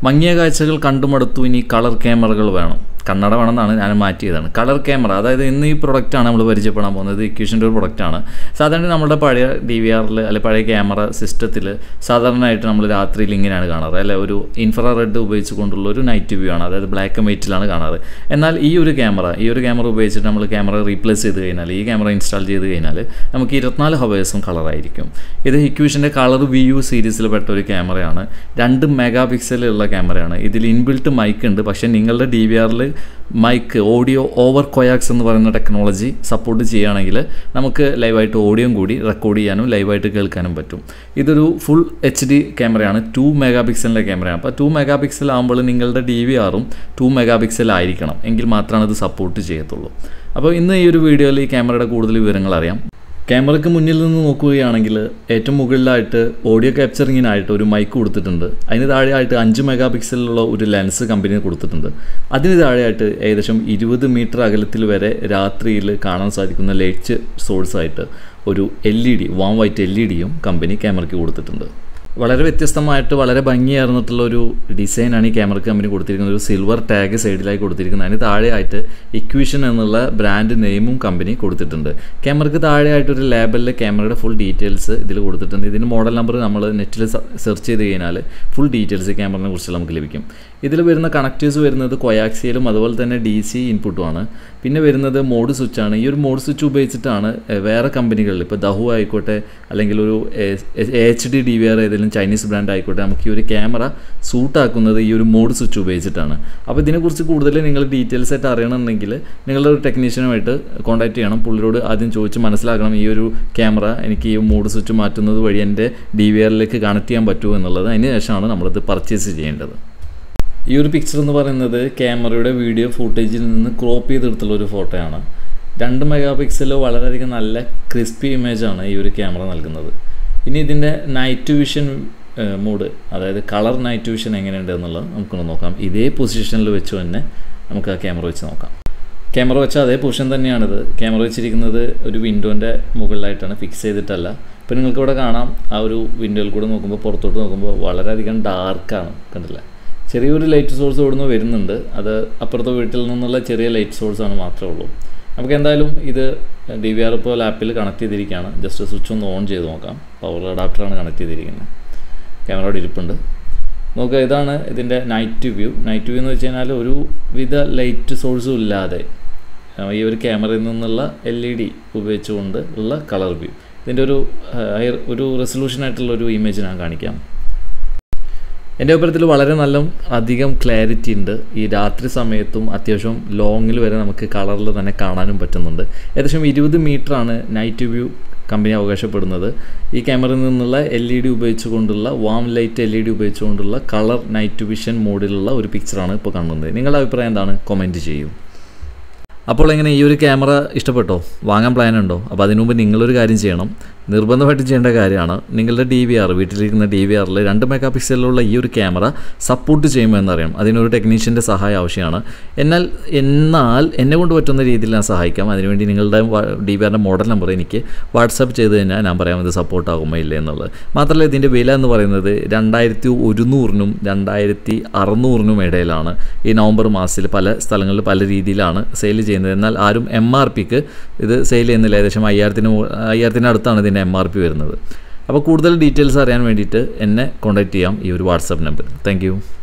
മങ്ങിയ കാഴ്ചകൾ കണ്ടുമടുത്തു ഇനി കളർ ക്യാമറകൾ വേണം കണ്ണട വേണമെന്നാണ് ഞാൻ മാറ്റിയതാണ് കളർ ക്യാമറ അതായത് ഇന്ന് ഈ പ്രൊഡക്റ്റാണ് നമ്മൾ പരിചയപ്പെടാൻ പോകുന്നത് ഇക്യൂഷൻ്റെ ഒരു പ്രൊഡക്റ്റാണ് സാധാരണ നമ്മുടെ പഴയ ഡി വി ആറിൽ അല്ലെ പഴയ ക്യാമറ സിസ്റ്റത്തിൽ സാധാരണയായിട്ട് നമ്മൾ രാത്രിയിൽ ഇങ്ങനെയാണ് കാണാറ് അല്ലെ ഒരു ഇൻഫ്രാ റെഡ് ഉപയോഗിച്ചുകൊണ്ടുള്ള ഒരു നൈറ്റ് വ്യൂ ആണ് അതായത് ബ്ലാക്ക് ആൻഡ് വൈറ്റിലാണ് കാണാറ് എന്നാൽ ഈ ഒരു ക്യാമറ ഈ ഒരു ക്യാമറ ഉപയോഗിച്ചിട്ട് നമ്മൾ ക്യാമറ റീപ്ലേസ് ചെയ്ത് കഴിഞ്ഞാൽ ഈ ക്യാമറ ഇൻസ്റ്റാൾ ചെയ്ത് കഴിഞ്ഞാൽ നമുക്ക് ഇരുപത്തിനാല് ഹവേഴ്സും കളറായിരിക്കും ഇത് ഹിക്യൂഷിൻ്റെ കളർ വി യു സീരീസിൽ പെട്ട ഒരു ക്യാമറയാണ് രണ്ട് മെഗാ പിക്സലുള്ള ക്യാമറയാണ് ഇതിൽ ഇൻബിൽട്ട് മൈക്ക് ഉണ്ട് പക്ഷേ നിങ്ങളുടെ ഡി വി ആറിൽ മൈക്ക് ഓഡിയോ ഓവർ കൊയാക്സ് എന്ന് പറയുന്ന ടെക്നോളജി സപ്പോർട്ട് ചെയ്യുകയാണെങ്കിൽ നമുക്ക് ലൈവായിട്ട് ഓഡിയോയും കൂടി റെക്കോർഡ് ചെയ്യാനും ലൈവായിട്ട് കേൾക്കാനും പറ്റും ഇതൊരു ഫുൾ എച്ച് ഡി ക്യാമറയാണ് ടു മെഗാ പിക്സലിൻ്റെ ക്യാമറയാണ് അപ്പോൾ ടു മെഗാ പിക്സൽ ആകുമ്പോൾ നിങ്ങളുടെ ഡി വി ആറും ടു മെഗാ പിക്സൽ ആയിരിക്കണം എങ്കിൽ മാത്രമാണ് ഇത് സപ്പോർട്ട് ചെയ്യത്തുള്ളൂ അപ്പോൾ ഇന്ന് ഈ ഒരു വീഡിയോയിൽ ഈ ക്യാമറയുടെ കൂടുതൽ വിവരങ്ങൾ അറിയാം ക്യാമറയ്ക്ക് മുന്നിൽ നിന്ന് നോക്കുകയാണെങ്കിൽ ഏറ്റവും മുകളിലായിട്ട് ഓഡിയോ ക്യാപ്ചറിങ്ങിനായിട്ട് ഒരു മൈക്ക് കൊടുത്തിട്ടുണ്ട് അതിന് താഴെയായിട്ട് അഞ്ച് മെഗാ പിക്സലിലുള്ള ഒരു ലെൻസ് കമ്പനി കൊടുത്തിട്ടുണ്ട് അതിന് താഴെയായിട്ട് ഏകദേശം ഇരുപത് മീറ്റർ അകലത്തിൽ വരെ രാത്രിയിൽ കാണാൻ സാധിക്കുന്ന ലൈറ്റ് സോഴ്സായിട്ട് ഒരു L E D warm white L E ഡിയും കമ്പനി ക്യാമറയ്ക്ക് കൊടുത്തിട്ടുണ്ട് വളരെ വ്യത്യസ്തമായിട്ട് വളരെ ഭംഗിയായിരുന്നിട്ടുള്ള ഒരു ഡിസൈനാണ് ഈ ക്യാമറയ്ക്ക് കമ്പനി കൊടുത്തിരിക്കുന്നത് ഒരു സിൽവർ ടാഗ് സൈഡിലായി കൊടുത്തിരിക്കുന്നത് അതിന് താഴെയായിട്ട് ഇക്വിഷൻ എന്നുള്ള ബ്രാൻഡ് നെയിമും കമ്പനി കൊടുത്തിട്ടുണ്ട് ക്യാമറയ്ക്ക് താഴെയായിട്ട് ഒരു ലേബലിൽ ക്യാമറയുടെ ഫുൾ ഡീറ്റെയിൽസ് ഇതിൽ കൊടുത്തിട്ടുണ്ട് ഇതിന് മോഡൽ നമ്പർ നമ്മൾ നെറ്റിൽ സെർച്ച് ചെയ്ത് കഴിഞ്ഞാൽ ഫുൾ ഡീറ്റെയിൽസ് ക്യാമറയെ കുറിച്ച് നമുക്ക് ലഭിക്കും ഇതിൽ വരുന്ന കണക്റ്റേഴ്സ് വരുന്നത് കൊയാക്സിയലും അതുപോലെ തന്നെ ഡി സി ഇൻപുട്ടുമാണ് പിന്നെ വരുന്നത് മോഡ് സ്വിച്ചാണ് ഈ ഒരു മോഡ് സ്വിച്ച് ഉപയോഗിച്ചിട്ടാണ് വേറെ കമ്പനികളിൽ ഇപ്പോൾ ദഹു ആയിക്കോട്ടെ അല്ലെങ്കിൽ ഒരു H D D V R ഏതെങ്കിലും ചൈനീസ് ബ്രാൻഡ് ആയിക്കോട്ടെ നമുക്ക് ഈ ഒരു ക്യാമറ സൂട്ടാക്കുന്നത് ഈ ഒരു മോഡ് സ്വിച്ച് ഉപയോഗിച്ചിട്ടാണ് അപ്പോൾ ഇതിനെക്കുറിച്ച് കൂടുതൽ നിങ്ങൾ ഡീറ്റെയിൽസ് ആയിട്ട് അറിയണമെന്നുണ്ടെങ്കിൽ നിങ്ങളുടെ ഒരു ടെക്നീഷ്യനുമായിട്ട് കോൺടാക്ട് ചെയ്യണം പുള്ളിയോട് ആദ്യം ചോദിച്ച് മനസ്സിലാക്കണം ഈ ഒരു ക്യാമറ എനിക്ക് ഈ മോഡ് സ്വിച്ച് മാറ്റുന്നത് വഴി എൻ്റെ ഡി വി ആറിലേക്ക് കണക്ട് ചെയ്യാൻ പറ്റുമോ എന്നുള്ളത് അതിന് ശേഷമാണ് നമ്മളിത് പർച്ചേസ് ചെയ്യേണ്ടത് ഈ ഒരു പിക്ചർ എന്ന് പറയുന്നത് ക്യാമറയുടെ വീഡിയോ ഫുട്ടേജിൽ നിന്ന് ക്രോപ്പ് ചെയ്തെടുത്തുള്ള ഒരു ഫോട്ടോയാണ് രണ്ട് മെഗാ പിക്സലോ വളരെയധികം നല്ല ക്രിസ്പി ഇമേജാണ് ഈ ഒരു ക്യാമറ നൽകുന്നത് ഇനി ഇതിൻ്റെ നൈറ്റ് വിഷൻ മൂഡ് അതായത് കളർ നൈറ്റ് വിഷൻ എങ്ങനെയുണ്ട് എന്നുള്ളത് നമുക്കൊന്ന് നോക്കാം ഇതേ പൊസിഷനിൽ വെച്ച് തന്നെ നമുക്ക് ആ ക്യാമറ വെച്ച് നോക്കാം ക്യാമറ വെച്ച അതേ പൊസിഷൻ തന്നെയാണിത് ക്യാമറ വെച്ചിരിക്കുന്നത് ഒരു വിൻഡോൻ്റെ മുകളിലായിട്ടാണ് ഫിക്സ് ചെയ്തിട്ടല്ല ഇപ്പോൾ നിങ്ങൾക്ക് ഇവിടെ കാണാം ആ ഒരു വിൻഡോയിൽ കൂടെ നോക്കുമ്പോൾ പുറത്തോട്ട് നോക്കുമ്പോൾ വളരെയധികം ഡാർക്കാണ് കണ്ടില്ലേ ചെറിയൊരു ലൈറ്റ് സോഴ്സ് ഇവിടുന്ന് വരുന്നുണ്ട് അത് അപ്പുറത്തെ വീട്ടിൽ നിന്നുള്ള ചെറിയ ലൈറ്റ് സോഴ്സാണ് മാത്രമേ ഉള്ളൂ നമുക്ക് എന്തായാലും ഇത് ഡി വി ആർ ഇപ്പോൾ ലാപ്പിൽ കണക്ട് ചെയ്തിരിക്കുകയാണ് ജസ്റ്റ് സ്വിച്ച് ഒന്ന് ഓൺ ചെയ്ത് നോക്കാം പവർ അഡാപ്റ്ററാണ് കണക്ട് ചെയ്തിരിക്കുന്നത് ക്യാമറയുടെ ഇരിപ്പുണ്ട് നോക്കുക ഇതാണ് ഇതിൻ്റെ നൈറ്റ് വ്യൂ നൈറ്റ് വ്യൂ എന്ന് വെച്ച് കഴിഞ്ഞാൽ ഒരു വിധ ലൈറ്റ് സോഴ്സും ഇല്ലാതെ ഈ ഒരു ക്യാമറയിൽ നിന്നുള്ള എൽ ഇ ഡി ഉപയോഗിച്ചുകൊണ്ട് ഉള്ള കളർ വ്യൂ ഇതിൻ്റെ ഒരു ഒരു റെസൊല്യൂഷനായിട്ടുള്ള ഒരു ഇമേജ് ഞാൻ കാണിക്കാം എൻ്റെ അഭിപ്രായത്തിൽ വളരെ നല്ല അധികം ക്ലാരിറ്റി ഉണ്ട് ഈ രാത്രി സമയത്തും അത്യാവശ്യം ലോങ്ങിൽ വരെ നമുക്ക് കളറിൽ തന്നെ കാണാനും പറ്റുന്നുണ്ട് ഏകദേശം ഇരുപത് ആണ് നൈറ്റ് വ്യൂ കമ്പനി അവകാശപ്പെടുന്നത് ഈ ക്യാമറയിൽ നിന്നുള്ള എൽ ഇ ഡി ഉപയോഗിച്ചുകൊണ്ടുള്ള warm light L E D ഉപയോഗിച്ചുകൊണ്ടുള്ള കളർ നൈറ്റ് വിഷൻ മോഡിലുള്ള ഒരു പിക്ചറാണ് ഇപ്പോൾ കാണുന്നത് നിങ്ങളുടെ അഭിപ്രായം എന്താണ് കമൻറ്റ് ചെയ്യൂ അപ്പോൾ എങ്ങനെ ഈ ഒരു ക്യാമറ ഇഷ്ടപ്പെട്ടോ വാങ്ങാൻ പ്ലാൻ ഉണ്ടോ അപ്പോൾ അതിനു മുമ്പ് നിങ്ങളൊരു കാര്യം ചെയ്യണം നിർബന്ധമായിട്ട് ചെയ്യേണ്ട കാര്യമാണ് നിങ്ങളുടെ ഡി വി ആർ വീട്ടിലിരിക്കുന്ന ഡി വി ആറിൽ രണ്ട് മെഗാ പിക്സലിലുള്ള ഈ ഒരു ക്യാമറ സപ്പോർട്ട് ചെയ്യുമോ എന്നറിയാം അതിനൊരു ടെക്നീഷ്യൻ്റെ സഹായം ആവശ്യമാണ് എന്നാൽ എന്നാൽ എന്നെ കൊണ്ട് പറ്റുന്ന രീതിയിൽ ഞാൻ സഹായിക്കാം അതിനുവേണ്ടി നിങ്ങളുടെ ഡി വി ആറിൻ്റെ മോഡൽ നമ്പർ എനിക്ക് വാട്സാപ്പ് ചെയ്ത് കഴിഞ്ഞാൽ ഞാൻ പറയാം ഇത് സപ്പോർട്ട് ആകുമോ ഇല്ല എന്നുള്ളത് മാത്രമല്ല ഇതിൻ്റെ വില എന്ന് പറയുന്നത് രണ്ടായിരത്തി ഒരുന്നൂറിനും രണ്ടായിരത്തി അറുന്നൂറിനും ഇടയിലാണ് ഈ നവംബർ മാസത്തിൽ പല സ്ഥലങ്ങളിൽ പല രീതിയിലാണ് സെയിൽ ചെയ്യുന്നത് എന്നാൽ ആരും എം ആർ പിക്ക് ഇത് സെയിൽ ചെയ്യുന്നില്ല ഏകദേശം അയ്യായിരത്തിന് അയ്യായിരത്തിന് അടുത്താണ് ഇതിൻ്റെ എം ആർ പി വരുന്നത് അപ്പോൾ കൂടുതൽ ഡീറ്റെയിൽസ് അറിയാൻ വേണ്ടിയിട്ട് എന്നെ കോൺടാക്റ്റ് ചെയ്യാം ഈ ഒരു വാട്സാപ്പ് നമ്പർ താങ്ക്